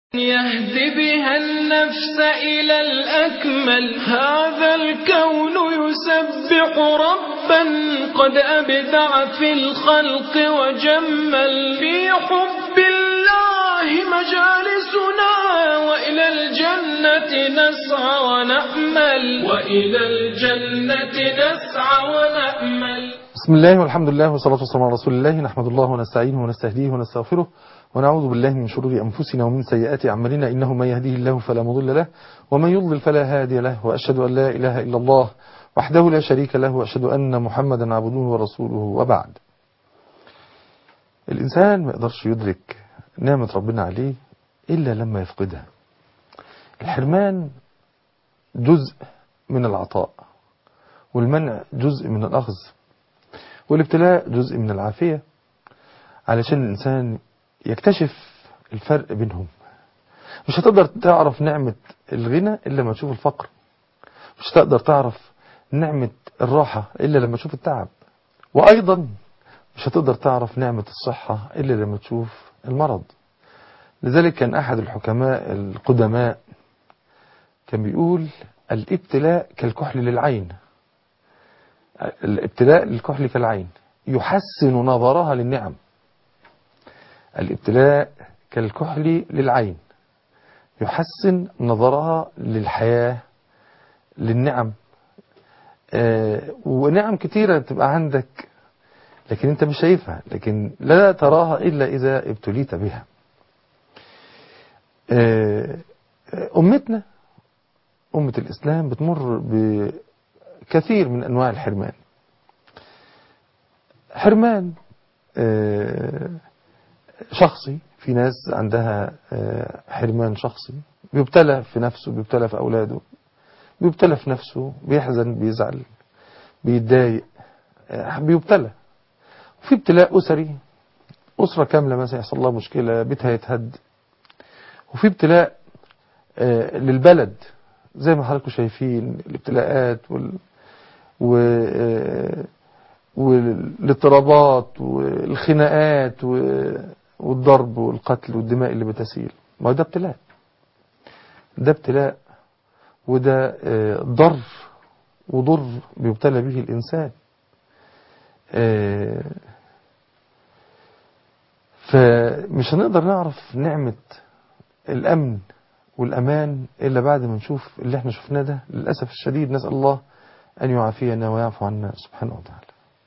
يهد بها النفس إلى الأكمل هذا الكون يسبح ربا قد أبدع في الخلق وجمل في حب الله مجالسنا وإلى الجنة نسعى ونأمل وإلى الجنة نسعى ونأمل بسم الله والحمد لله والصلاة والسلام على رسول الله نحمد الله ونستعينه ونستهديه ونستغفره ونعوذ بالله من شرور أنفسنا ومن سيئات أعمالنا إنه من يهديه الله فلا مضل له ومن يضلل فلا هادي له وأشهد أن لا إله إلا الله وحده لا شريك له وأشهد أن محمدا عبده ورسوله وبعد الإنسان ما يقدرش يدرك نعمة ربنا عليه إلا لما يفقدها الحرمان جزء من العطاء والمنع جزء من الأخذ والابتلاء جزء من العافية علشان الإنسان يكتشف الفرق بينهم مش هتقدر تعرف نعمة الغنى إلا لما تشوف الفقر مش هتقدر تعرف نعمة الراحة إلا لما تشوف التعب وأيضا مش هتقدر تعرف نعمة الصحة إلا لما تشوف المرض لذلك كان أحد الحكماء القدماء كان بيقول الابتلاء كالكحل للعين الابتلاء للكحل كالعين يحسن نظرها للنعم الابتلاء كالكحل للعين يحسن نظرها للحياة للنعم آه ونعم كتيرة تبقى عندك لكن انت مش شايفها لكن لا تراها إلا إذا ابتليت بها آه أمتنا أمة الإسلام بتمر بكثير من أنواع الحرمان حرمان آه شخصي في ناس عندها حرمان شخصي بيبتلى في نفسه بيبتلى في أولاده بيبتلى في نفسه بيحزن بيزعل بيتضايق بيبتلى وفي ابتلاء أسري أسرة كاملة مثلا يحصل لها مشكلة بيتها يتهد وفي ابتلاء للبلد زي ما حضراتكم شايفين الابتلاءات وال و والاضطرابات والخناقات والضرب والقتل والدماء اللي بتسيل ما ده ابتلاء ده ابتلاء وده ضر وضر بيبتلى به الإنسان فمش هنقدر نعرف نعمة الأمن والأمان إلا بعد ما نشوف اللي احنا شفناه ده للأسف الشديد نسأل الله أن يعافينا ويعفو عنا سبحانه وتعالى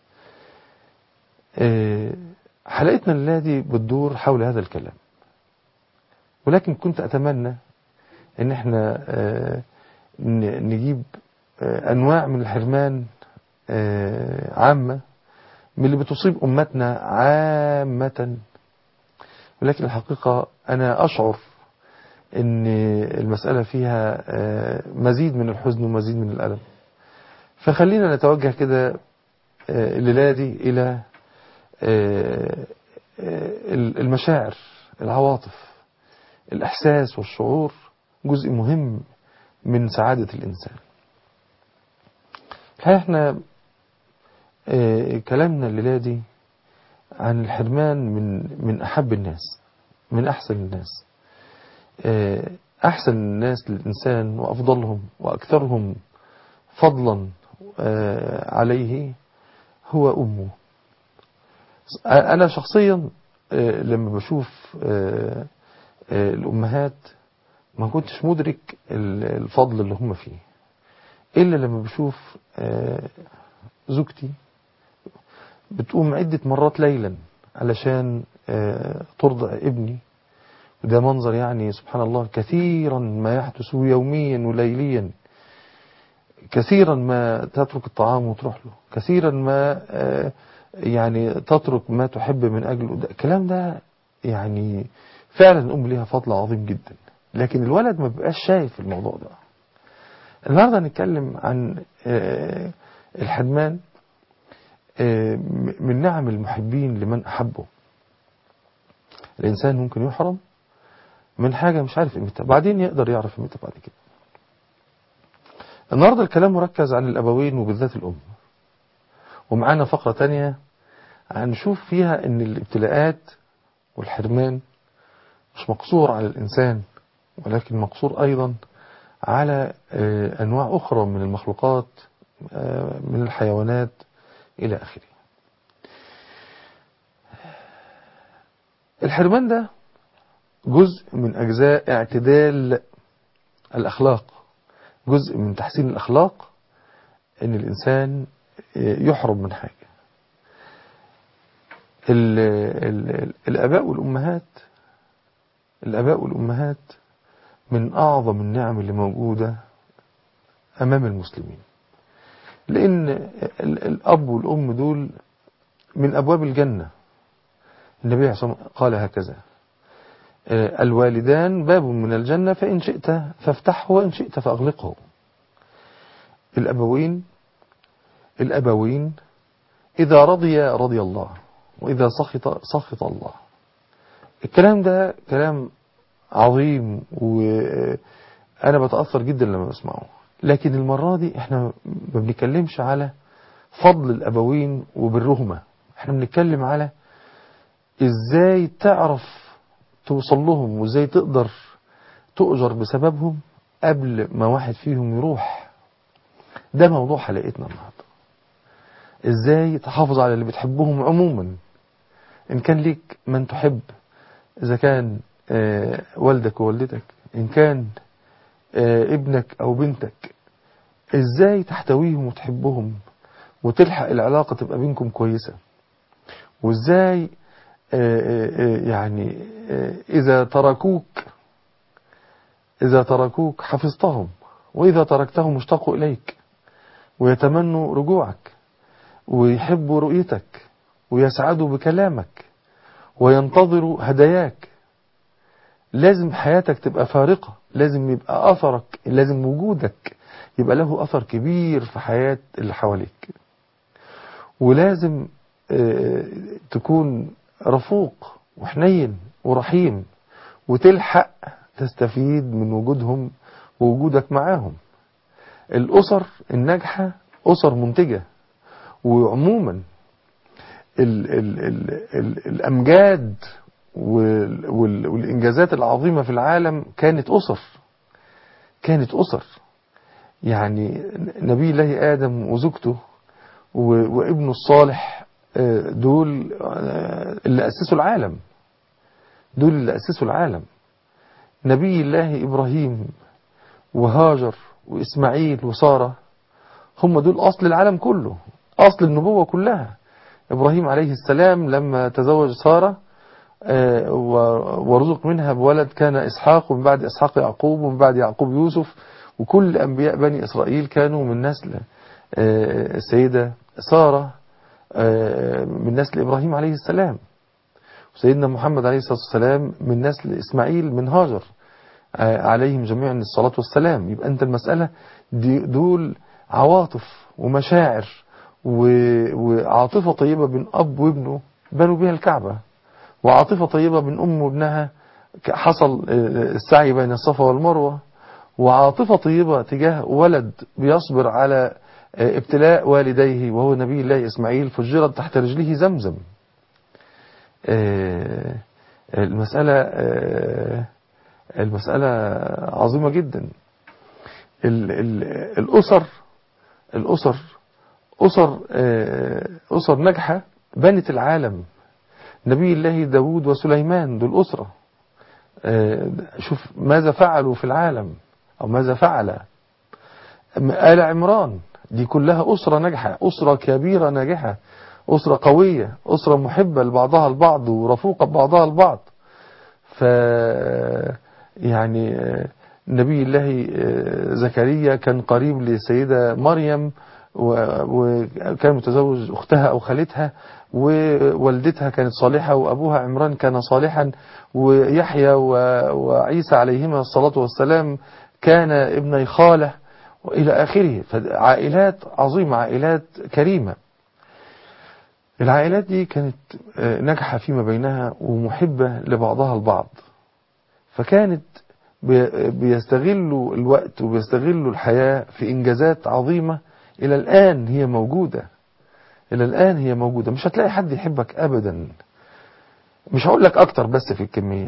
حلقتنا الليلة دي بتدور حول هذا الكلام ولكن كنت أتمنى ان احنا نجيب أنواع من الحرمان عامة من اللي بتصيب أمتنا عامة ولكن الحقيقة أنا أشعر ان المسألة فيها مزيد من الحزن ومزيد من الألم فخلينا نتوجه كده الليلة دي إلى المشاعر العواطف الإحساس والشعور جزء مهم من سعادة الإنسان الحقيقة احنا كلامنا الليلة دي عن الحرمان من من أحب الناس من أحسن الناس أحسن الناس للإنسان وأفضلهم وأكثرهم فضلا عليه هو أمه أنا شخصيا لما بشوف الأمهات ما كنتش مدرك الفضل اللي هم فيه إلا لما بشوف زوجتي بتقوم عدة مرات ليلا علشان ترضع ابني وده منظر يعني سبحان الله كثيرا ما يحدث يوميا وليليا كثيرا ما تترك الطعام وتروح له كثيرا ما يعني تترك ما تحب من أجله ده الكلام ده يعني فعلا الأم ليها فضل عظيم جدا لكن الولد ما بيبقاش شايف الموضوع ده النهارده هنتكلم عن الحرمان من نعم المحبين لمن أحبه الإنسان ممكن يحرم من حاجة مش عارف قيمتها بعدين يقدر يعرف قيمتها بعد كده النهاردة الكلام مركز عن الأبوين وبالذات الأم ومعانا فقرة تانية هنشوف فيها ان الابتلاءات والحرمان مش مقصور على الإنسان ولكن مقصور أيضا على أنواع أخرى من المخلوقات من الحيوانات إلى آخره الحرمان ده جزء من أجزاء اعتدال الأخلاق جزء من تحسين الأخلاق أن الإنسان يحرم من حاجة ال ال الآباء والأمهات الآباء والأمهات من أعظم النعم اللي موجودة أمام المسلمين لأن الأب والأم دول من أبواب الجنة النبي عليه الصلاة قال هكذا الوالدان باب من الجنة فإن شئت فافتحه وإن شئت فأغلقه الأبوين الأبوين إذا رضي رضي الله وإذا سخط سخط الله الكلام ده كلام عظيم وأنا بتأثر جدا لما بسمعه لكن المرة دي احنا ما بنتكلمش على فضل الأبوين وبرهما احنا بنتكلم على ازاي تعرف توصل لهم وازاي تقدر تؤجر بسببهم قبل ما واحد فيهم يروح ده موضوع حلقتنا النهارده ازاي تحافظ على اللي بتحبهم عموما ان كان ليك من تحب اذا كان آه والدك ووالدتك ان كان آه ابنك او بنتك ازاي تحتويهم وتحبهم وتلحق العلاقة تبقى بينكم كويسة وازاي آه يعني اذا تركوك اذا تركوك حفظتهم واذا تركتهم اشتاقوا اليك ويتمنوا رجوعك ويحبوا رؤيتك ويسعدوا بكلامك وينتظروا هداياك لازم حياتك تبقى فارقة لازم يبقى أثرك لازم وجودك يبقى له أثر كبير في حياة اللي حواليك ولازم تكون رفوق وحنين ورحيم وتلحق تستفيد من وجودهم ووجودك معاهم الأسر الناجحة أسر منتجة وعموما ال ال ال ال الأمجاد وال وال والإنجازات العظيمة في العالم كانت أسر كانت أسر يعني نبي الله آدم وزوجته وابنه الصالح دول اللي أسسوا العالم دول اللي أسسوا العالم نبي الله إبراهيم وهاجر وإسماعيل وسارة هم دول أصل العالم كله أصل النبوة كلها إبراهيم عليه السلام لما تزوج سارة ورزق منها بولد كان إسحاق ومن بعد إسحاق يعقوب ومن بعد يعقوب يوسف وكل أنبياء بني إسرائيل كانوا من نسل السيدة سارة من نسل إبراهيم عليه السلام وسيدنا محمد عليه الصلاة والسلام من نسل إسماعيل من هاجر عليهم جميعا الصلاة والسلام يبقى أنت المسألة دي دول عواطف ومشاعر وعاطفة طيبة بين أب وابنه بنوا بها الكعبة وعاطفة طيبة بين أم وابنها حصل السعي بين الصفا والمروة وعاطفة طيبة تجاه ولد بيصبر على ابتلاء والديه وهو نبي الله إسماعيل فجرت تحت رجله زمزم المسألة المسألة عظيمة جدا الأسر الأسر أسر أسر ناجحة بنت العالم نبي الله داود وسليمان دول أسرة شوف ماذا فعلوا في العالم أو ماذا فعل آل عمران دي كلها أسرة ناجحة أسرة كبيرة ناجحة أسرة قوية أسرة محبة لبعضها البعض ورفوقة ببعضها البعض ف يعني نبي الله زكريا كان قريب لسيدة مريم وكان متزوج أختها أو خالتها ووالدتها كانت صالحة وأبوها عمران كان صالحا ويحيى وعيسى عليهما الصلاة والسلام كان ابني خاله وإلى آخره فعائلات عظيمة عائلات كريمة العائلات دي كانت ناجحة فيما بينها ومحبة لبعضها البعض فكانت بيستغلوا الوقت وبيستغلوا الحياة في إنجازات عظيمة إلى الآن هي موجودة إلى الآن هي موجودة مش هتلاقي حد يحبك أبدا مش هقول لك أكتر بس في الكمية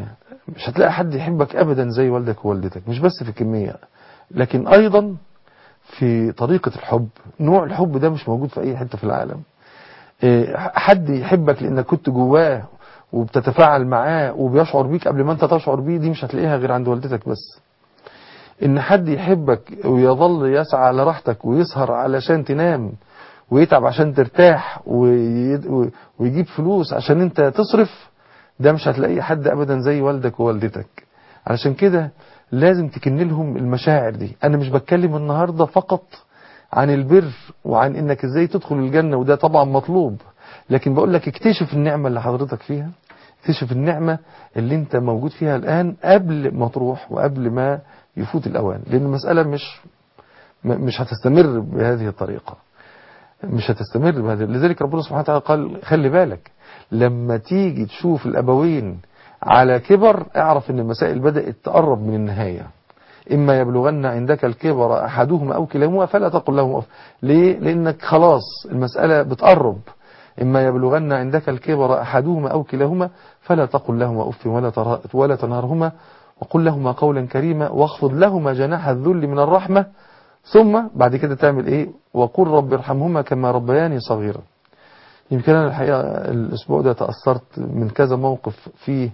مش هتلاقي حد يحبك ابدا زي والدك ووالدتك مش بس في الكمية لكن ايضا في طريقة الحب نوع الحب ده مش موجود في اي حتة في العالم إيه، حد يحبك لانك كنت جواه وبتتفاعل معاه وبيشعر بيك قبل ما انت تشعر بيه دي مش هتلاقيها غير عند والدتك بس ان حد يحبك ويظل يسعى لراحتك ويسهر علشان تنام ويتعب عشان ترتاح وي- ويجيب فلوس عشان انت تصرف ده مش هتلاقي حد ابدا زي والدك ووالدتك علشان كده لازم تكن لهم المشاعر دي انا مش بتكلم النهاردة فقط عن البر وعن انك ازاي تدخل الجنة وده طبعا مطلوب لكن بقول لك اكتشف النعمة اللي حضرتك فيها اكتشف النعمة اللي انت موجود فيها الان قبل ما تروح وقبل ما يفوت الاوان لان المسألة مش م- مش هتستمر بهذه الطريقة مش هتستمر بهذه لذلك ربنا سبحانه وتعالى قال خلي بالك لما تيجي تشوف الأبوين على كبر اعرف ان المسائل بدأت تقرب من النهاية إما يبلغن عندك الكبر أحدهما أو كلاهما فلا تقل لهما أف ليه؟ لأنك خلاص المسألة بتقرب إما يبلغن عندك الكبر أحدهما أو كلاهما فلا تقل لهما أف ولا, ترا- ولا تنهرهما وقل لهما قولا كريما واخفض لهما جناح الذل من الرحمة ثم بعد كده تعمل ايه وقل رب ارحمهما كما ربياني صغيرا يمكن انا الحقيقة الاسبوع ده تأثرت من كذا موقف فيه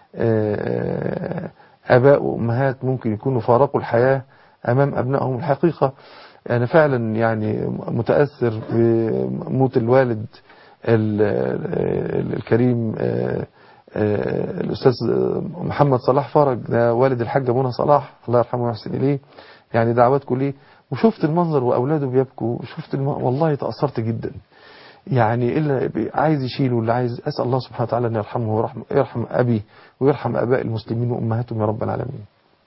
آه، اباء وامهات ممكن يكونوا فارقوا الحياة امام ابنائهم الحقيقة انا فعلا يعني متأثر بموت الوالد ال- ال- الكريم آه، آه، الأستاذ محمد صلاح فرج ده والد الحاجة منى صلاح الله يرحمه ويحسن إليه يعني دعواتكم ليه وشفت المنظر وأولاده بيبكوا شفت الم... والله تأثرت جدا يعني إلا بي- عايز يشيله اللي عايز أسأل الله سبحانه وتعالى أن يرحمه ويرحم يرحم أبي ويرحم أباء المسلمين وأمهاتهم يا رب العالمين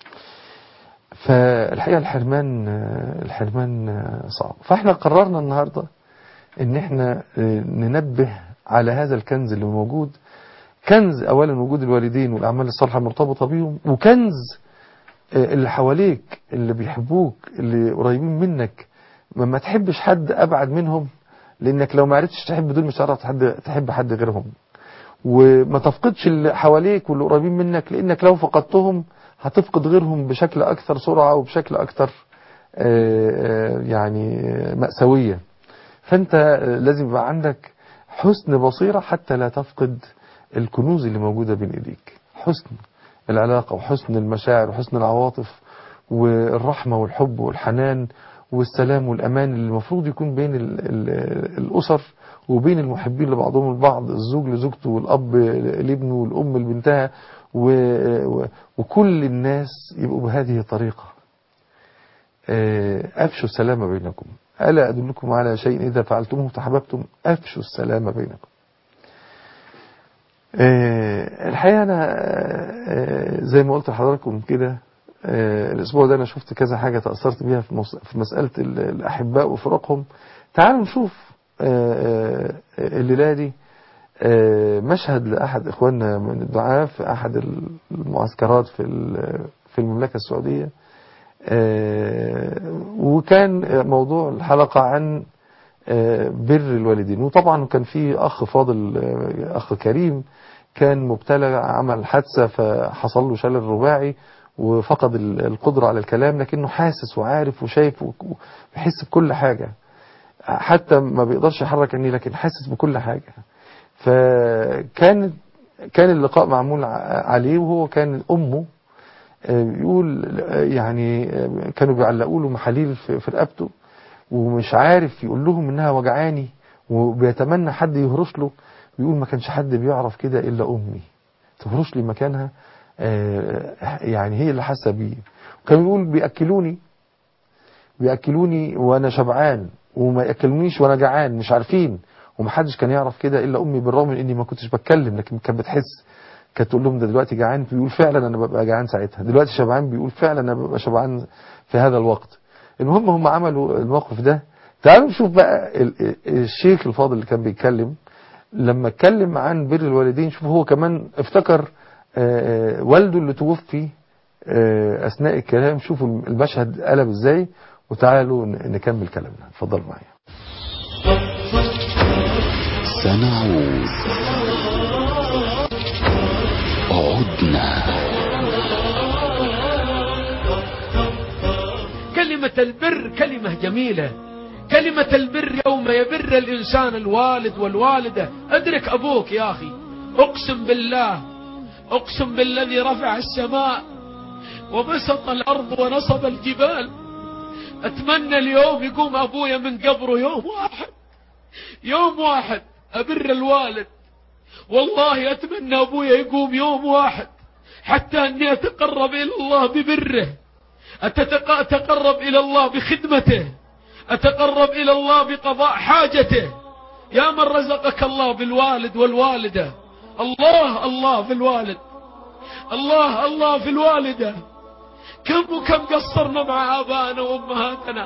فالحقيقة الحرمان الحرمان صعب فاحنا قررنا النهاردة ان احنا ننبه على هذا الكنز اللي موجود كنز اولا وجود الوالدين والاعمال الصالحة المرتبطة بيهم وكنز اللي حواليك اللي بيحبوك اللي قريبين منك ما ما تحبش حد ابعد منهم لانك لو ما عرفتش تحب دول مش هتعرف حد تحب حد غيرهم وما تفقدش اللي حواليك واللي قريبين منك لانك لو فقدتهم هتفقد غيرهم بشكل اكثر سرعة وبشكل اكثر آه، آه، يعني آه، مأساوية فانت آه، لازم يبقى عندك حسن بصيرة حتى لا تفقد الكنوز اللي موجودة بين ايديك حسن العلاقة وحسن المشاعر وحسن العواطف والرحمة والحب والحنان والسلام والأمان اللي المفروض يكون بين ال ال الأسر وبين المحبين لبعضهم البعض الزوج لزوجته والأب لابنه والأم لبنتها و- و- وكل الناس يبقوا بهذه الطريقة آه، أفشوا السلام بينكم ألا أدلكم على شيء إذا فعلتموه تحببتم أفشوا السلام بينكم آه، الحقيقة أنا آه، زي ما قلت لحضراتكم كده آه، الأسبوع ده أنا شفت كذا حاجة تأثرت بيها في مس- في مسألة ال- الأحباء وفراقهم تعالوا نشوف آه، آه، الليلة دي آه، مشهد لأحد إخواننا من الدعاة في أحد المعسكرات في ال- في المملكة السعودية آه، وكان موضوع الحلقة عن آه، بر الوالدين وطبعا كان في أخ فاضل آه، أخ كريم كان مبتلى عمل حادثة فحصل له شلل رباعي وفقد ال- القدرة على الكلام لكنه حاسس وعارف وشايف وبيحس بكل حاجة حتى ما بيقدرش يحرك عينيه لكن حاسس بكل حاجة فكان كان اللقاء معمول ع- عليه وهو كان أمه آه، بيقول آه، يعني آه، كانوا بيعلقوا له محاليل في في رقبته ومش عارف يقول لهم انها وجعاني وبيتمنى حد يهرش له بيقول ما كانش حد بيعرف كده الا امي تهرش لي مكانها آه، يعني هي اللي حاسه بيه وكان بيقول بياكلوني بياكلوني وانا شبعان وما ياكلونيش وانا جعان مش عارفين ومحدش كان يعرف كده الا امي بالرغم من اني ما كنتش بتكلم لكن كانت بتحس كانت تقول لهم ده دلوقتي جعان بيقول فعلا انا ببقى جعان ساعتها دلوقتي شبعان بيقول فعلا انا ببقى شبعان في هذا الوقت المهم هم عملوا الموقف ده تعالوا نشوف بقى ال- ال- الشيخ الفاضل اللي كان بيتكلم لما اتكلم عن بر الوالدين شوف هو كمان افتكر آه، آه، والده اللي توفي آه، اثناء الكلام شوفوا المشهد قلب ازاي وتعالوا ن- نكمل كلامنا اتفضل معايا سنعود عدنا كلمة البر كلمة جميلة كلمة البر يوم يبر الإنسان الوالد والوالدة أدرك أبوك يا أخي أقسم بالله أقسم بالذي رفع السماء وبسط الأرض ونصب الجبال أتمنى اليوم يقوم أبويا من قبره يوم واحد يوم واحد أبر الوالد والله أتمنى أبويا يقوم يوم واحد حتى أني أتقرب إلى الله ببره أتقرب إلى الله بخدمته أتقرب إلى الله بقضاء حاجته يا من رزقك الله بالوالد والوالدة الله الله في الوالد الله الله في الوالدة كم وكم قصرنا مع آبائنا وأمهاتنا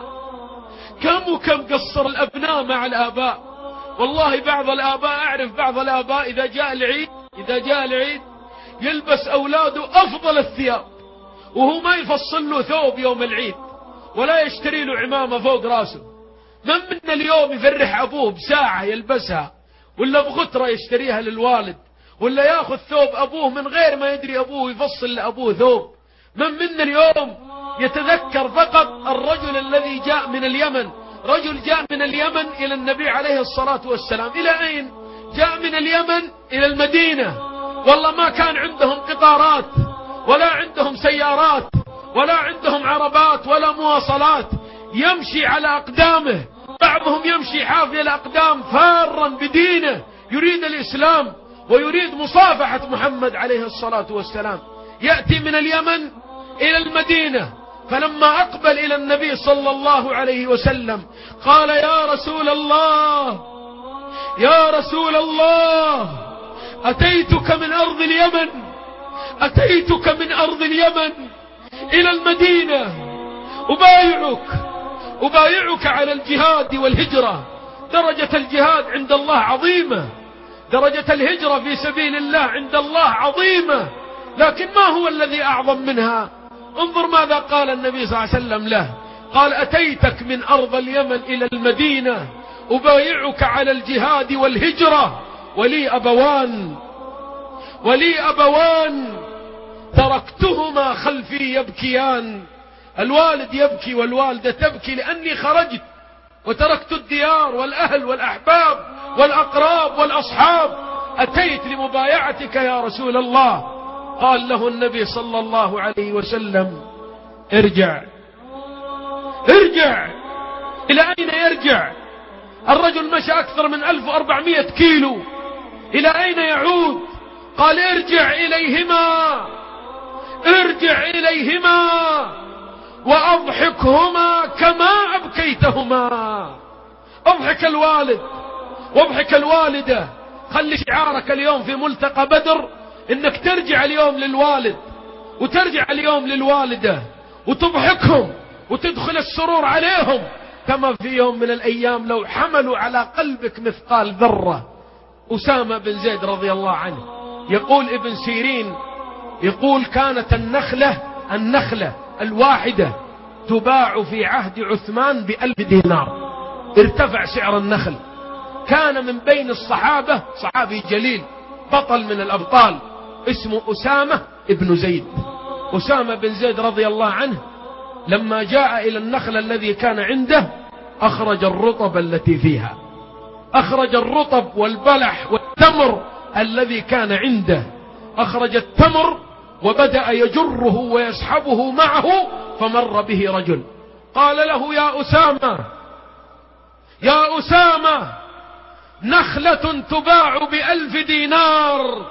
كم وكم قصر الأبناء مع الآباء والله بعض الآباء أعرف بعض الآباء إذا جاء العيد إذا جاء العيد يلبس أولاده أفضل الثياب وهو ما يفصل له ثوب يوم العيد ولا يشتري له عمامة فوق راسه من منا اليوم يفرح أبوه بساعة يلبسها ولا بغترة يشتريها للوالد ولا ياخذ ثوب أبوه من غير ما يدري أبوه يفصل لأبوه ثوب من منا اليوم يتذكر فقط الرجل الذي جاء من اليمن رجل جاء من اليمن إلى النبي عليه الصلاة والسلام إلى أين جاء من اليمن إلى المدينة والله ما كان عندهم قطارات ولا عندهم سيارات ولا عندهم عربات ولا مواصلات يمشي على أقدامه بعضهم يمشي حافي الأقدام فارا بدينه يريد الإسلام ويريد مصافحة محمد عليه الصلاة والسلام يأتي من اليمن إلى المدينة فلما أقبل إلى النبي صلى الله عليه وسلم قال يا رسول الله يا رسول الله أتيتك من أرض اليمن أتيتك من أرض اليمن إلى المدينة أبايعك أبايعك على الجهاد والهجرة درجة الجهاد عند الله عظيمة درجة الهجرة في سبيل الله عند الله عظيمة لكن ما هو الذي أعظم منها انظر ماذا قال النبي صلى الله عليه وسلم له قال أتيتك من أرض اليمن إلى المدينة أبايعك على الجهاد والهجرة ولي أبوان ولي أبوان تركتهما خلفي يبكيان الوالد يبكي والوالدة تبكي لأني خرجت وتركت الديار والأهل والأحباب والأقراب والأصحاب أتيت لمبايعتك يا رسول الله قال له النبي صلى الله عليه وسلم ارجع ارجع إلى أين يرجع الرجل مشى أكثر من 1400 كيلو إلى أين يعود قال ارجع إليهما ارجع إليهما وأضحكهما كما أبكيتهما أضحك الوالد واضحك الوالدة خلي شعارك اليوم في ملتقى بدر انك ترجع اليوم للوالد وترجع اليوم للوالدة وتضحكهم وتدخل السرور عليهم كما في يوم من الأيام لو حملوا على قلبك مثقال ذرة أسامة بن زيد رضي الله عنه يقول ابن سيرين يقول كانت النخلة النخلة الواحدة تباع في عهد عثمان بألف دينار ارتفع سعر النخل كان من بين الصحابة صحابي جليل بطل من الأبطال اسمه أسامة ابن زيد أسامة بن زيد رضي الله عنه لما جاء إلى النخل الذي كان عنده أخرج الرطب التي فيها أخرج الرطب والبلح والتمر الذي كان عنده أخرج التمر وبدأ يجره ويسحبه معه فمر به رجل قال له يا أسامة يا أسامة نخلة تباع بألف دينار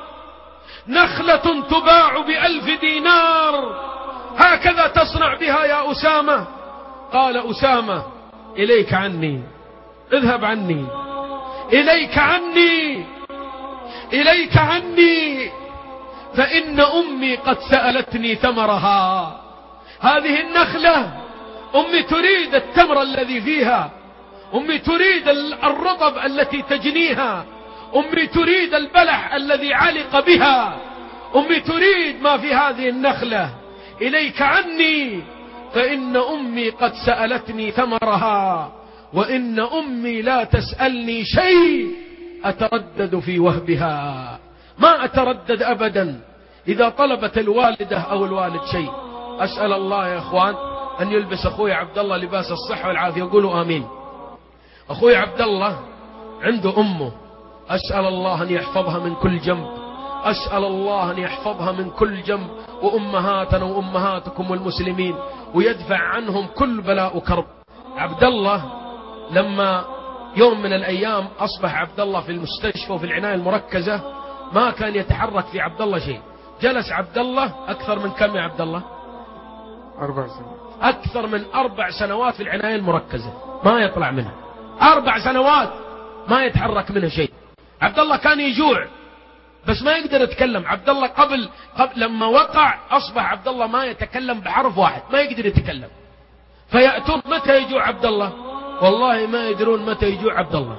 نخلة تباع بألف دينار هكذا تصنع بها يا أسامة قال أسامة إليك عني اذهب عني إليك عني إليك عني فإن أمي قد سألتني ثمرها هذه النخلة أمي تريد التمر الذي فيها أمي تريد الرطب التي تجنيها أمي تريد البلح الذي علق بها أمي تريد ما في هذه النخلة إليك عني فإن أمي قد سألتني ثمرها وإن أمي لا تسألني شيء أتردد في وهبها ما أتردد أبدا إذا طلبت الوالدة أو الوالد شيء أسأل الله يا أخوان أن يلبس أخوي عبد الله لباس الصحة والعافية قولوا آمين أخوي عبد الله عنده أمه أسأل الله أن يحفظها من كل جنب أسأل الله أن يحفظها من كل جنب وأمهاتنا وأمهاتكم والمسلمين ويدفع عنهم كل بلاء وكرب عبد الله لما يوم من الأيام أصبح عبد الله في المستشفى وفي العناية المركزة ما كان يتحرك في عبد الله شيء جلس عبد الله أكثر من كم يا عبد الله أربع سنوات أكثر من أربع سنوات في العناية المركزة ما يطلع منها أربع سنوات ما يتحرك منها شيء عبد الله كان يجوع بس ما يقدر يتكلم عبد الله قبل قبل لما وقع أصبح عبد الله ما يتكلم بحرف واحد ما يقدر يتكلم فيأتون متى يجوع عبد الله والله ما يدرون متى يجوع عبد الله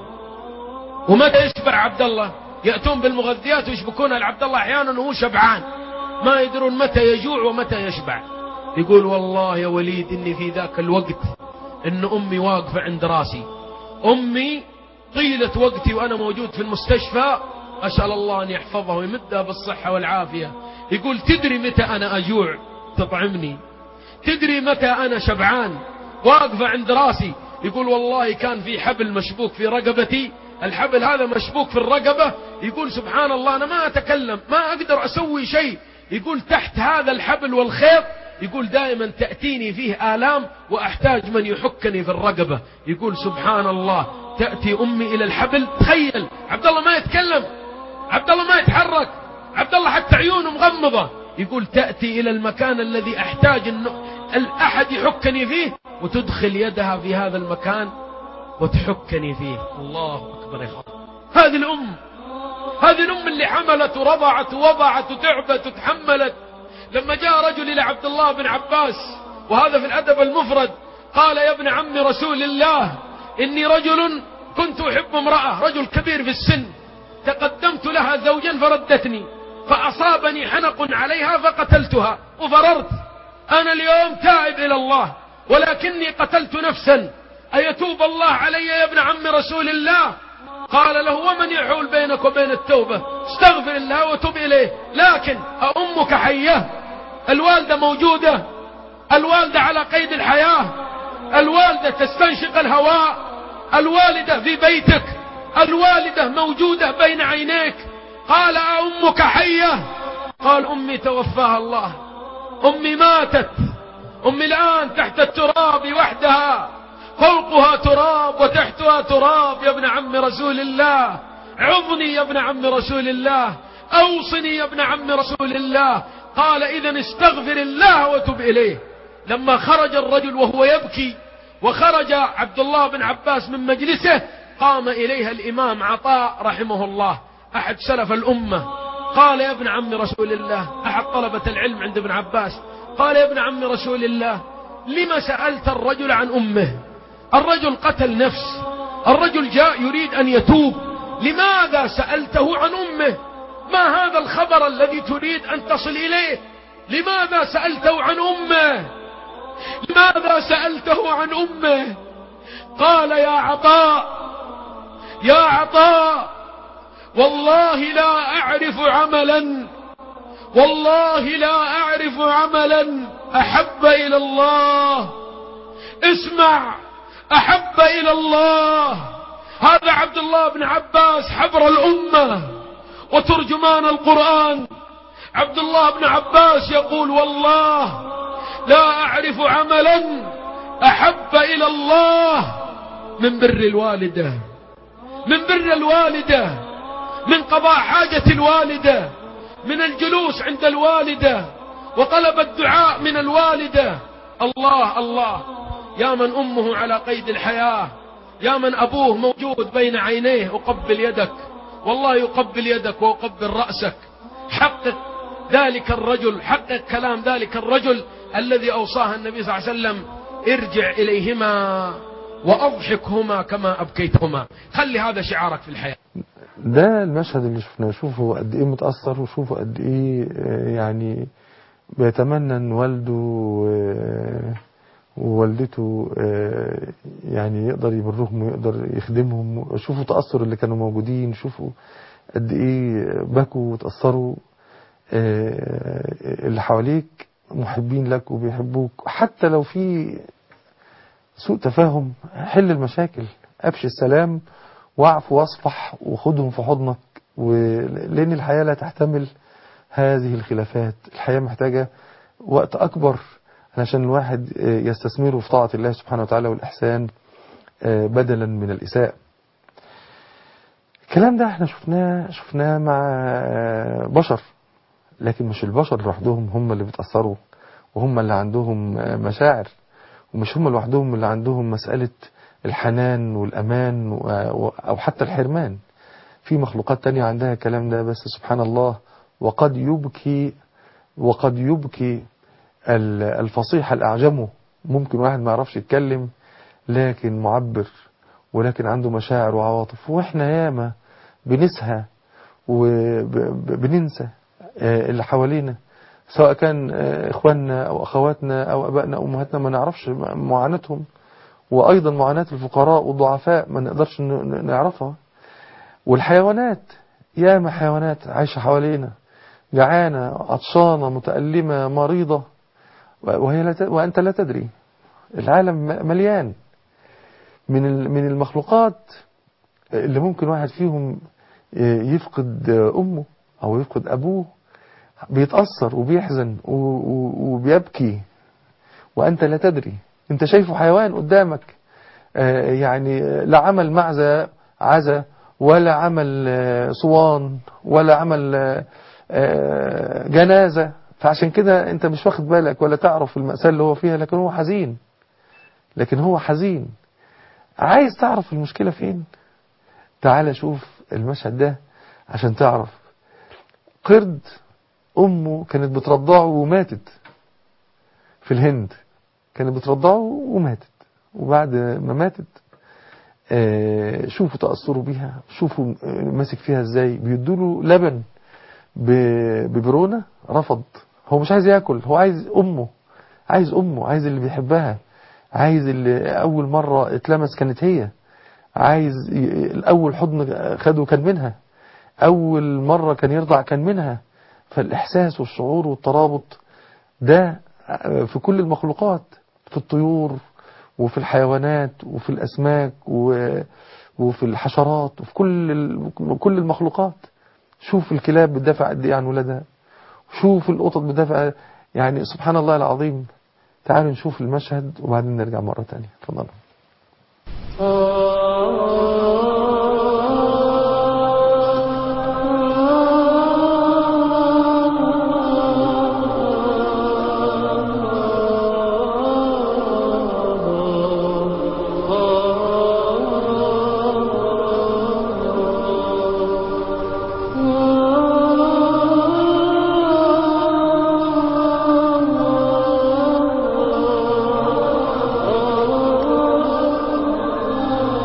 ومتى يشبع عبد الله يأتون بالمغذيات ويشبكونها لعبد الله أحيانا وهو شبعان ما يدرون متى يجوع ومتى يشبع يقول والله يا وليد إني في ذاك الوقت إن أمي واقفة عند راسي أمي طيلة وقتي وأنا موجود في المستشفى أسأل الله أن يحفظها ويمدها بالصحة والعافية يقول تدري متى أنا أجوع تطعمني تدري متى أنا شبعان واقفة عند راسي يقول والله كان في حبل مشبوك في رقبتي الحبل هذا مشبوك في الرقبة يقول سبحان الله أنا ما أتكلم ما أقدر أسوي شيء يقول تحت هذا الحبل والخيط يقول دائما تأتيني فيه آلام وأحتاج من يحكني في الرقبة يقول سبحان الله تأتي أمي إلى الحبل تخيل عبد الله ما يتكلم عبد الله ما يتحرك عبد الله حتى عيونه مغمضة يقول تأتي إلى المكان الذي أحتاج أن الأحد يحكني فيه وتدخل يدها في هذا المكان وتحكني فيه الله أكبر يا خالد هذه الأم هذه الأم اللي حملت ورضعت ووضعت وتعبت وتحملت لما جاء رجل إلى عبد الله بن عباس وهذا في الأدب المفرد قال يا ابن عم رسول الله إني رجل كنت أحب امرأة رجل كبير في السن تقدمت لها زوجا فردتني فأصابني حنق عليها فقتلتها وفررت أنا اليوم تائب إلى الله ولكني قتلت نفسا أيتوب الله علي يا ابن عم رسول الله قال له ومن يحول بينك وبين التوبة استغفر الله وتب إليه لكن أمك حية الوالدة موجودة الوالدة على قيد الحياة الوالدة تستنشق الهواء الوالدة في بيتك الوالدة موجودة بين عينيك قال أمك حية قال أمي توفاها الله أمي ماتت أمي الآن تحت التراب وحدها فوقها تراب وتحتها تراب يا ابن عم رسول الله عظني يا ابن عم رسول الله أوصني يا ابن عم رسول الله قال إذا استغفر الله وتب إليه لما خرج الرجل وهو يبكي وخرج عبد الله بن عباس من مجلسه قام إليها الإمام عطاء رحمه الله أحد سلف الأمة قال يا ابن عم رسول الله أحد طلبة العلم عند ابن عباس قال يا ابن عم رسول الله لما سألت الرجل عن أمه الرجل قتل نفس الرجل جاء يريد أن يتوب لماذا سألته عن أمه ما هذا الخبر الذي تريد أن تصل إليه لماذا سألته عن أمه لماذا سألته عن أمه قال يا عطاء يا عطاء والله لا أعرف عملا والله لا أعرف عملا أحب إلى الله اسمع أحب إلى الله هذا عبد الله بن عباس حبر الأمة وترجمان القرآن عبد الله بن عباس يقول والله لا أعرف عملا أحب إلى الله من بر الوالدة من بر الوالدة من قضاء حاجة الوالدة من الجلوس عند الوالدة وطلب الدعاء من الوالدة الله الله يا من أمه على قيد الحياة يا من أبوه موجود بين عينيه أقبل يدك والله يقبل يدك وأقبل رأسك حقق ذلك الرجل حقق كلام ذلك الرجل الذي أوصاه النبي صلى الله عليه وسلم ارجع إليهما وأضحكهما كما أبكيتهما خلي هذا شعارك في الحياة ده المشهد اللي شفناه شوفوا قد ايه متأثر وشوفوا قد ايه آه، يعني بيتمنى ان والده آه، ووالدته آه، يعني يقدر يبرهم ويقدر يخدمهم شوفوا تأثر اللي كانوا موجودين شوفوا قد ايه بكوا وتأثروا آه، اللي حواليك محبين لك وبيحبوك حتى لو في سوء تفاهم حل المشاكل أبشي السلام واعف واصفح وخدهم في حضنك لأن الحياة لا تحتمل هذه الخلافات الحياة محتاجة وقت أكبر علشان الواحد يستثمره في طاعة الله سبحانه وتعالى والإحسان بدلا من الإساءة الكلام ده احنا شفناه شفناه مع بشر لكن مش البشر لوحدهم هم اللي بيتأثروا وهم اللي عندهم مشاعر ومش هم لوحدهم اللي عندهم مسألة الحنان والأمان أو حتى الحرمان في مخلوقات تانية عندها الكلام ده بس سبحان الله وقد يبكي وقد يبكي الفصيح الأعجمه ممكن واحد ما يعرفش يتكلم لكن معبر ولكن عنده مشاعر وعواطف واحنا ياما بنسهى وبننسى اللي حوالينا سواء كان اخواننا او اخواتنا او ابائنا او امهاتنا ما نعرفش معاناتهم وايضا معاناة الفقراء والضعفاء ما نقدرش نعرفها والحيوانات ياما حيوانات عايشة حوالينا جعانة عطشانة متألمة مريضة وهي لا وأنت لا تدري العالم مليان من من المخلوقات اللي ممكن واحد فيهم يفقد أمه أو يفقد أبوه بيتأثر وبيحزن وبيبكي وأنت لا تدري أنت شايفه حيوان قدامك يعني لا عمل معزة عزة ولا عمل صوان ولا عمل جنازة فعشان كده انت مش واخد بالك ولا تعرف المأساة اللي هو فيها لكن هو حزين لكن هو حزين عايز تعرف المشكلة فين تعال شوف المشهد ده عشان تعرف قرد أمه كانت بترضعه وماتت في الهند كانت بترضعه وماتت وبعد ما ماتت آه شوفوا تأثروا بيها شوفوا ماسك فيها ازاي بيدوله لبن ببرونة رفض هو مش عايز ياكل هو عايز امه عايز امه عايز اللي بيحبها عايز اللي اول مرة اتلمس كانت هي عايز الاول حضن خده كان منها اول مرة كان يرضع كان منها فالاحساس والشعور والترابط ده في كل المخلوقات في الطيور وفي الحيوانات وفي الاسماك وفي الحشرات وفي كل كل المخلوقات شوف الكلاب بتدافع قد ايه عن ولادها شوف القطط بتدافع يعني سبحان الله العظيم تعالوا نشوف المشهد وبعدين نرجع مرة تانية تفضلوا Oh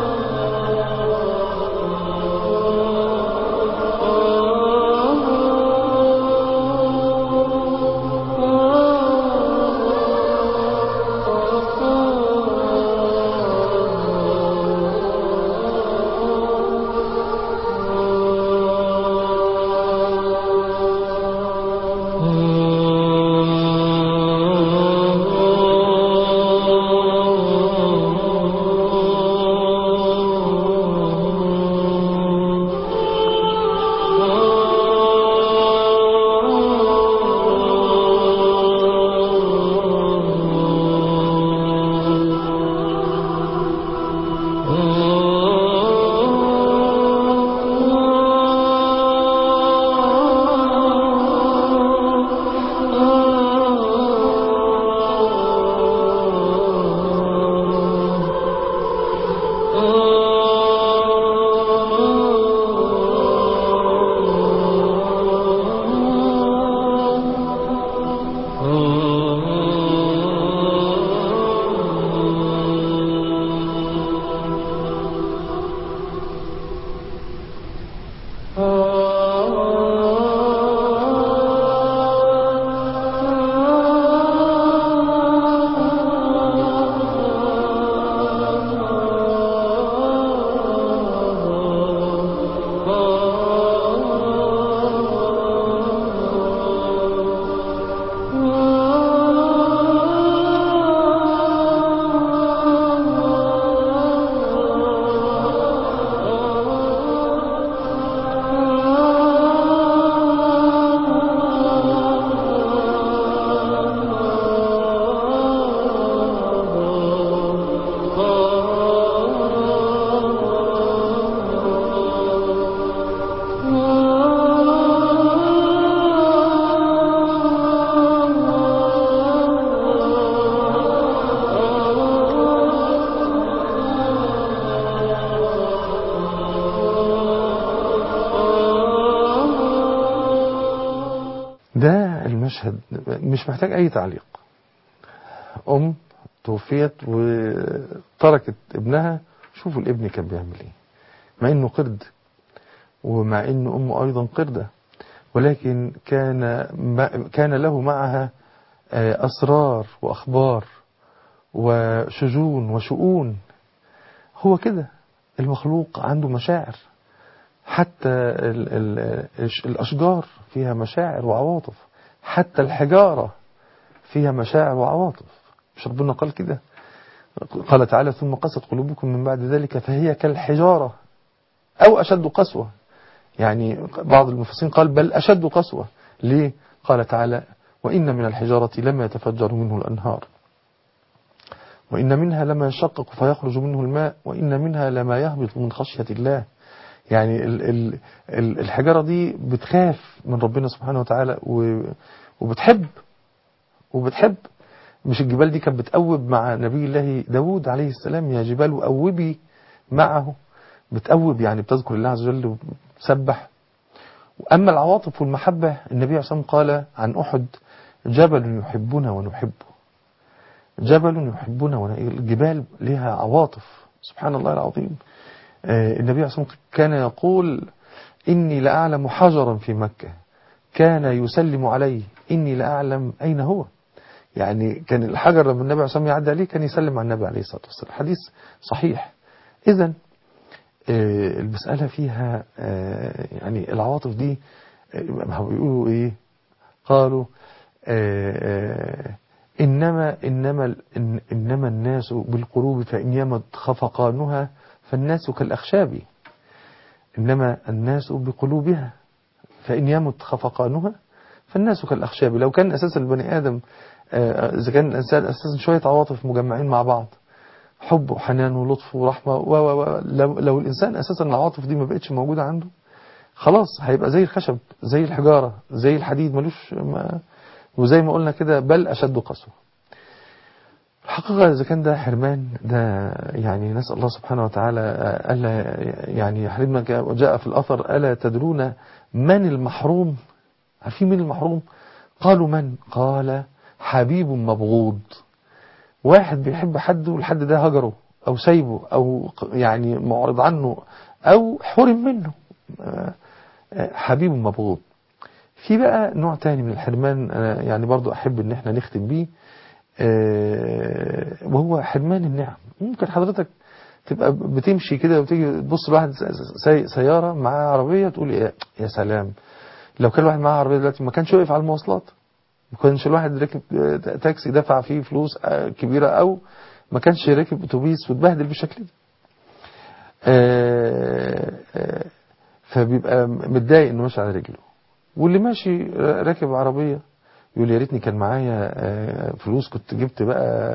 مشهد مش محتاج أي تعليق أم توفيت وتركت ابنها شوفوا الابن كان بيعمل ايه مع انه قرد ومع ان امه ايضا قردة ولكن كان كان له معها اسرار واخبار وشجون وشؤون هو كده المخلوق عنده مشاعر حتى ال ال الاشجار فيها مشاعر وعواطف حتى الحجارة فيها مشاعر وعواطف مش ربنا قال كده قال تعالى ثم قست قلوبكم من بعد ذلك فهي كالحجارة أو أشد قسوة يعني بعض المفسرين قال بل أشد قسوة ليه؟ قال تعالى وإن من الحجارة لما يتفجر منه الأنهار وإن منها لما يشقق فيخرج منه الماء وإن منها لما يهبط من خشية الله يعني ال ال ال الحجارة دي بتخاف من ربنا سبحانه وتعالى وبتحب وبتحب مش الجبال دي كانت بتقوب مع نبي الله داود عليه السلام يا جبال أوبي معه بتقوب يعني بتذكر الله عز وجل وتسبح أما العواطف والمحبة النبي عليه الصلاة قال عن أحد جبل يحبنا ونحبه جبل يحبنا ونحبه الجبال لها عواطف سبحان الله العظيم النبي عليه الصلاة كان يقول إني لأعلم حجرا في مكة كان يسلم عليه إني لأعلم أين هو يعني كان الحجر لما النبي عليه الصلاة والسلام يعدي عليه كان يسلم على النبي عليه الصلاة والسلام حديث صحيح إذا المسألة فيها يعني العواطف دي بيقولوا إيه قالوا إنما إنما إنما الناس بالقلوب فإن يمت خفقانها فالناس كالأخشاب إنما الناس بقلوبها فإن يمت خفقانها فالناس كالأخشاب لو كان أساس البني آدم إذا كان الإنسان أساسا شوية عواطف مجمعين مع بعض حب وحنان ولطف ورحمة و و و لو, لو الإنسان أساسا العواطف دي ما بقتش موجودة عنده خلاص هيبقى زي الخشب زي الحجارة زي الحديد ملوش ما وزي ما قلنا كده بل أشد قسوة الحقيقة إذا كان ده حرمان ده يعني نسأل الله سبحانه وتعالى ألا يعني يحرمنا وجاء في الأثر ألا تدرون من المحروم عارفين من المحروم قالوا من قال حبيب مبغوض واحد بيحب حد والحد ده هجره أو سايبه أو يعني معرض عنه أو حرم منه حبيب مبغوض في بقى نوع تاني من الحرمان يعني برضو أحب ان احنا نختم بيه وهو حرمان النعم ممكن حضرتك تبقى بتمشي كده وتيجي تبص لواحد سيارة معاه عربية تقول يا سلام لو كان الواحد معاه عربية دلوقتي ما كانش وقف على المواصلات ما كانش الواحد ركب تاكسي دفع فيه فلوس كبيرة أو ما كانش راكب أتوبيس وتبهدل بالشكل ده فبيبقى متضايق انه ماشي على رجله واللي ماشي راكب عربية يقول يا ريتني كان معايا فلوس كنت جبت بقى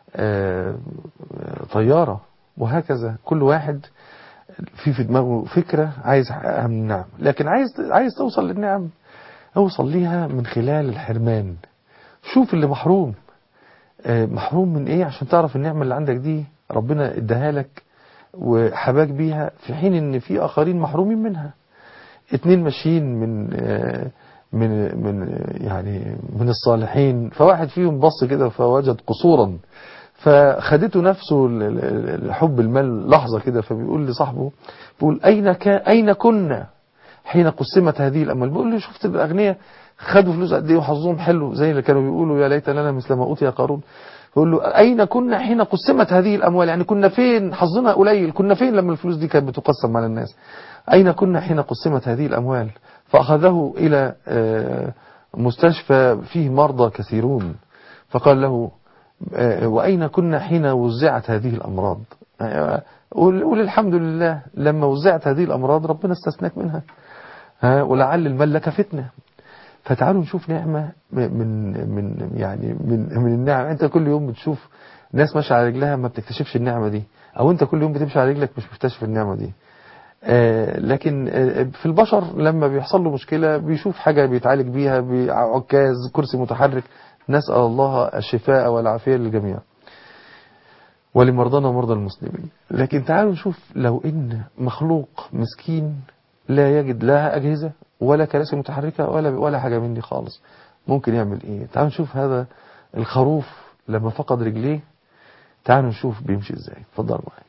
طيارة وهكذا كل واحد في في دماغه فكرة عايز يحققها من النعم لكن عايز عايز توصل للنعم اوصل ليها من خلال الحرمان شوف اللي محروم محروم من ايه عشان تعرف النعمة اللي عندك دي ربنا اداها لك وحباك بيها في حين ان في اخرين محرومين منها اتنين ماشيين من من من يعني من الصالحين فواحد فيهم بص كده فوجد قصورا فخدته نفسه حب المال لحظة كده فبيقول لصاحبه بيقول أين كان أين كنا حين قسمت هذه الأموال بيقول له شفت الأغنياء خدوا فلوس قد ايه وحظهم حلو زي اللي كانوا بيقولوا يا ليت لنا مثل ما أوتي قارون يقول له أين كنا حين قسمت هذه الأموال يعني كنا فين حظنا قليل كنا فين لما الفلوس دي كانت بتقسم على الناس أين كنا حين قسمت هذه الأموال فأخذه إلى مستشفى فيه مرضى كثيرون فقال له وأين كنا حين وزعت هذه الأمراض قول الحمد لله لما وزعت هذه الأمراض ربنا استثناك منها ولعل المال لك فتنة فتعالوا نشوف نعمة من من يعني من من النعم انت كل يوم بتشوف ناس ماشيه على رجلها ما بتكتشفش النعمة دي او انت كل يوم بتمشي على رجلك مش مكتشف النعمة دي آه لكن آه في البشر لما بيحصل له مشكلة بيشوف حاجة بيتعالج بيها بعكاز كرسي متحرك نسأل الله الشفاء والعافية للجميع ولمرضانا ومرضى المسلمين لكن تعالوا نشوف لو ان مخلوق مسكين لا يجد لا أجهزة ولا كراسي متحركة ولا ولا حاجة من دي خالص ممكن يعمل ايه تعالوا نشوف هذا الخروف لما فقد رجليه تعالوا نشوف بيمشي ازاي اتفضلوا معايا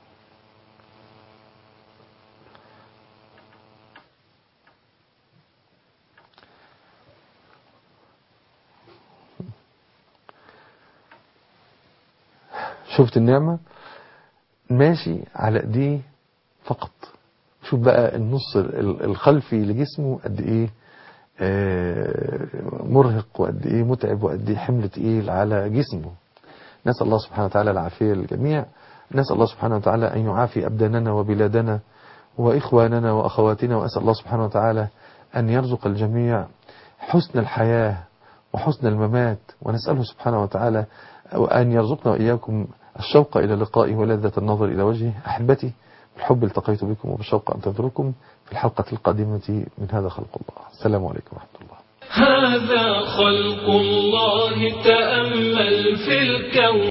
شفت النعمة ماشي على ايديه فقط شوف بقى النص ال- الخلفي لجسمه قد ايه آه، مرهق وقد ايه متعب وقد ايه حمل تقيل على جسمه نسأل الله سبحانه وتعالى العافية للجميع نسأل الله سبحانه وتعالى أن يعافي أبداننا وبلادنا وإخواننا وأخواتنا وأسأل الله سبحانه وتعالى أن يرزق الجميع حسن الحياة وحسن الممات ونسأله سبحانه وتعالى أن يرزقنا وإياكم الشوق إلى لقائه ولذة النظر إلى وجهه أحبتي بالحب التقيت بكم وبالشوق أنتظركم في الحلقة القادمة من هذا خلق الله السلام عليكم ورحمة الله هذا خلق الله تأمل في الكون